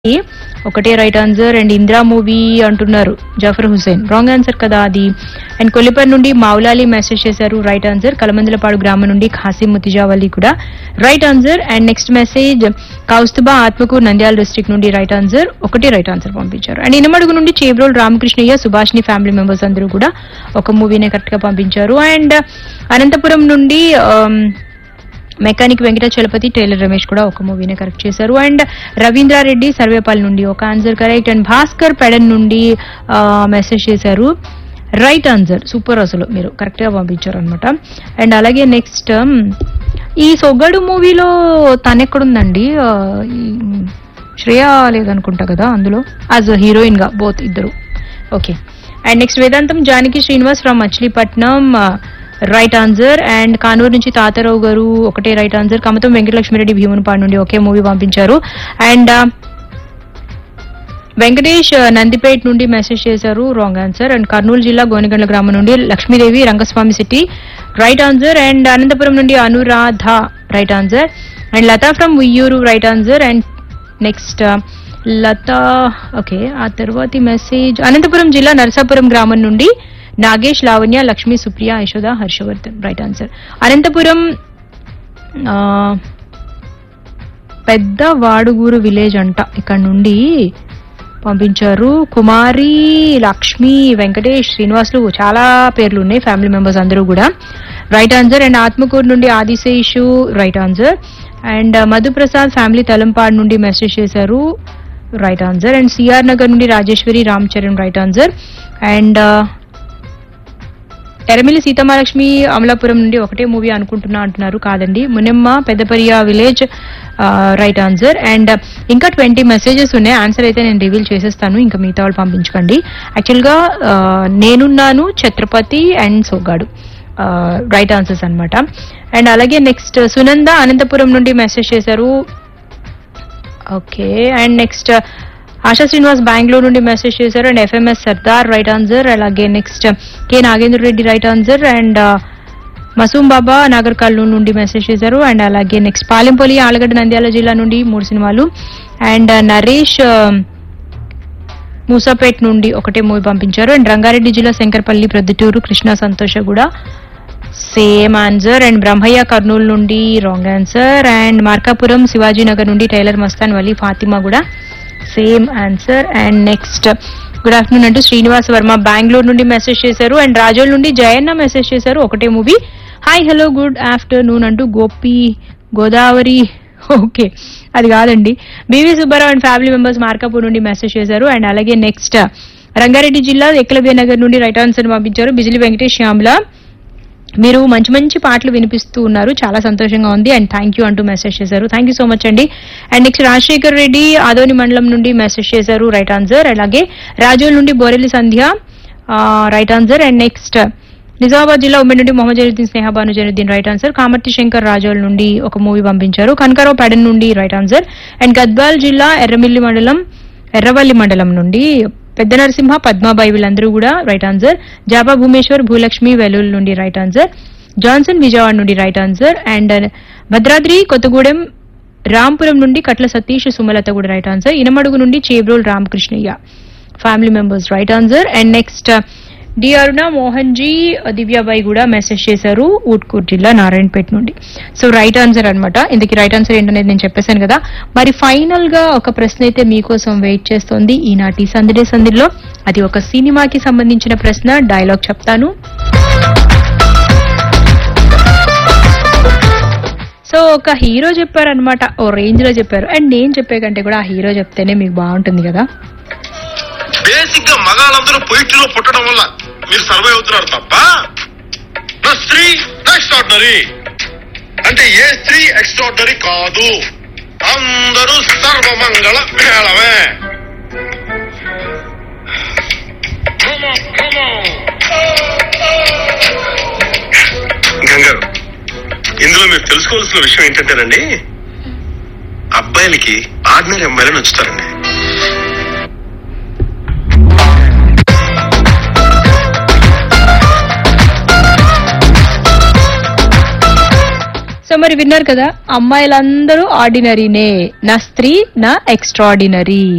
ఒకటే right answer and Indira movie అంటున్నారు Zafar Hussain wrong answer కదా అది అండ్ కొల్లిపర్ నుండి మౌలాలి మెసేజ్ చేశారు రైట్ ఆన్సర్ కలమందలపాడు గ్రామం నుండి ఖాసిం ముతిజావలి కూడా right answer and next message Kaustubha Atmakur Nandyal district నుండి రైట్ ఆన్సర్ ఒకటే రైట్ ఆన్సర్ పంపించారు అండ్ ఇనమడుగు నుండి చేబ్రోల్ రామకృష్ణయ్య సుభాష్ని ఫ్యామిలీ మెంబర్స్ అందరూ కూడా ఒక మూవీనే కరెక్ట్ గా పంపించారు అండ్ అనంతపురం నుండి um, mechanic Venkata Chalapathi tailor Ramesh కూడా ఒక మూవీనే కరెక్ట్ చేశారు అండ్ రవీంద్రారెడ్డి సర్వేపల్లి నుండి ఒక answer correct and Bhaskar Pedana నుండి మెసేజ్ చేశారు రైట్ ఆన్సర్ సూపర్ అసలు మీరు కరెక్ట్ గా పంపించారు అనమాట అండ్ అలాగే నెక్స్ట్ ఈ సొగ్గడు మూవీలో తనెక్కడుందండి ఆ, ఈ శ్రేయ లేదనుకుంటా కదా అందులో యాజ్ హీరోయిన్ గా బోత్ ఇద్దరు okay and next Vedantam Janaki Srinivas from Machilipatnam right answer and Kanuru నుంచి తాతారావు గారు ఒకటే రైట్ ఆన్సర్ కమతం వెంకటలక్ష్మిరెడ్డి భీమునిపాడు నుండి ఒకే మూవీ పంపించారు అండ్ వెంకటేష్ ఆ, నందిపేట్ నుండి మెసేజ్ చేశారు రాంగ్ ఆన్సర్ అండ్ కర్నూలు జిల్లా గోనగండ్ల గ్రామం నుండి Lakshmidevi Rangaswamy city right answer and Anantapur నుండి Anuradha right answer and Latha from Uyyuru right answer and next Latha okay ఆ తర్వాతి మెసేజ్ అనంతపురం జిల్లా నరసాపురం గ్రామం నుండి నాగేష్ లావణ్య లక్ష్మీ సుప్రియ యశోద హర్షవర్ధన్ రైట్ ఆన్సర్ అనంతపురం ఆ, పెద్ద వాడుగూరు విలేజ్ అంట ఇక్కడ నుండి పంపించారు కుమారి లక్ష్మి వెంకటేష్ శ్రీనివాసులు చాలా పేర్లు ఉన్నాయి ఫ్యామిలీ మెంబర్స్ అందరూ కూడా రైట్ ఆన్సర్ అండ్ ఆత్మకూరు నుండి Adiseshu right answer and Madhuprasad family Talampadu నుండి మెసేజ్ చేశారు right answer and CR Nagar నుండి Rajeshwari Ram Charan right answer and Eramili Seethamahalakshmi Amalapuram నుండి ఒకటే మూవీ అనుకుంటున్నా అంటున్నారు కాదండి Munemma Peddapariya village right answer and ఇంకా ట్వంటీ మెసేజెస్ ఉన్నాయి ఆన్సర్ అయితే నేను రివీల్ చేసేస్తాను ఇంకా మిగతా వాళ్ళు పంపించకండి యాక్చువల్గా నేనున్నాను Chhatrapati and Sogadu right answers అన్నమాట అండ్ అలాగే నెక్స్ట్ సునంద అనంతపురం నుండి మెసేజ్ చేశారు okay and next Asha Srinivas Bengaluru నుండి మెసేజ్ చేశారు and FMS Sardar right answer అలాగే next K Nagendra Reddy right answer and Masoom Baba Nagar Kurnool నుండి మెసేజ్ చేశారు అండ్ అలాగే నెక్స్ట్ పాలెంపల్లి ఆలగడ్డ నంద్యాల జిల్లా నుండి మూడు సినిమాలు అండ్ నరేష్ ఆ, మూసాపేట్ నుండి ఒకటే మూవీ పంపించారు అండ్ రంగారెడ్డి జిల్లా శంకర్పల్లి ప్రొద్దుటూరు కృష్ణా సంతోష కూడా same answer and Brahmaiah Kurnool నుండి wrong answer and Markapuram Shivaji Nagar నుండి టైలర్ మస్తాన్ వలి ఫాతిమా కూడా same answer and next good afternoon అంటూ శ్రీనివాస్ వర్మ బెంగళూరు నుండి మెసేజ్ చేశారు అండ్ రాజోల్ నుండి జయన్న మెసేజ్ చేశారు ఒకటే movie hi hello good afternoon అంటూ గోపి గోదావరి ఓకే అది కాదండి BV Subbarao and family members Markapur నుండి మెసేజ్ చేశారు అండ్ అలాగే నెక్స్ట్ రంగారెడ్డి జిల్లా ఎక్కలబే నగర్ నుండి రైట్ ఆన్సర్ పంపించారు బిజిలి వెంకటేష్ శ్యామ్ల మీరు మంచి మంచి పాటలు వినిపిస్తూ ఉన్నారు చాలా సంతోషంగా ఉంది అండ్ థ్యాంక్ యూ అంటూ మెసేజ్ చేశారు థ్యాంక్ యూ సో మచ్ అండి అండ్ నెక్స్ట్ రాజశేఖర్ రెడ్డి ఆదోని మండలం నుండి మెసేజ్ చేశారు రైట్ ఆన్సర్ అలాగే రాజోల్ నుండి Borelli Sandhya right answer and next Nizamabad జిల్లా ఉమ్మడి నుండి మొహమ్మద్ జైనుద్దీన్ స్నేహబాను జైనుద్దీన్ రైట్ ఆన్సర్ కామర్తి శంకర్ రాజోల్ నుండి ఒక మూవీ పంపించారు కనకారావు పెడన్ నుండి రైట్ ఆన్సర్ అండ్ గద్వాల్ జిల్లా ఎర్రమిల్లి మండలం ఎర్రవల్లి మండలం నుండి పెద్ద నరసింహ పద్మాబాయి వీళ్ళందరూ కూడా రైట్ ఆన్సర్ జాబా భూమేశ్వర్ భూలక్ష్మి వెలుల్ నుండి రైట్ ఆన్సర్ జాన్సన్ విజయవాడ నుండి right answer and Bhadradri Kothagudem Rampuram నుండి కట్ల సతీష్ సుమలత కూడా రైట్ ఆన్సర్ ఇనమడుగు నుండి Chebrol Ramakrishnaiah family members right answer and next D Aruna Mohan ji Divyabai కూడా మెసేజ్ చేశారు ఊట్కూర్ జిల్లా నారాయణపేట నుండి సో రైట్ ఆన్సర్ అన్నమాట ఇందుకు రైట్ ఆన్సర్ ఏంటనేది నేను చెప్పేశాను కదా మరి ఫైనల్ గా ఒక ప్రశ్న అయితే మీకోసం వెయిట్ చేస్తోంది ఈనాటి సందడే సందిలో అది ఒక సినిమాకి సంబంధించిన ప్రశ్న డైలాగ్ చెప్తాను సో ఒక హీరో చెప్పారనమాట ఓ రేంజ్ లో చెప్పారు అండ్ నేను చెప్పే కంటే కూడా ఆ హీరో చెప్తేనే మీకు బాగుంటుంది కదా బేసిక్ గా మగాళ్ళందరూ పొయిట్రీలో పుట్టడం వల్ల మీరు సర్వే అవుతున్నారు తప్ప నా స్త్రీ ఎక్స్ట్రాడినరీ అంటే ఏ స్త్రీ ఎక్స్ట్రాడినరీ కాదు అందరూ సర్వమంగళ మేళమే Come on, come on. గంగారు ఇందులో మీరు తెలుసుకోవాల్సిన విషయం ఏంటంటేనండి అబ్బాయిలకి ఆర్డినరీ అమ్మాయిలను ఉంచుతారండి సో మరి విన్నారు కదా అమ్మాయిలందరూ ఆర్డినరీనే నా స్త్రీ నా ఎక్స్ట్రాడినరీ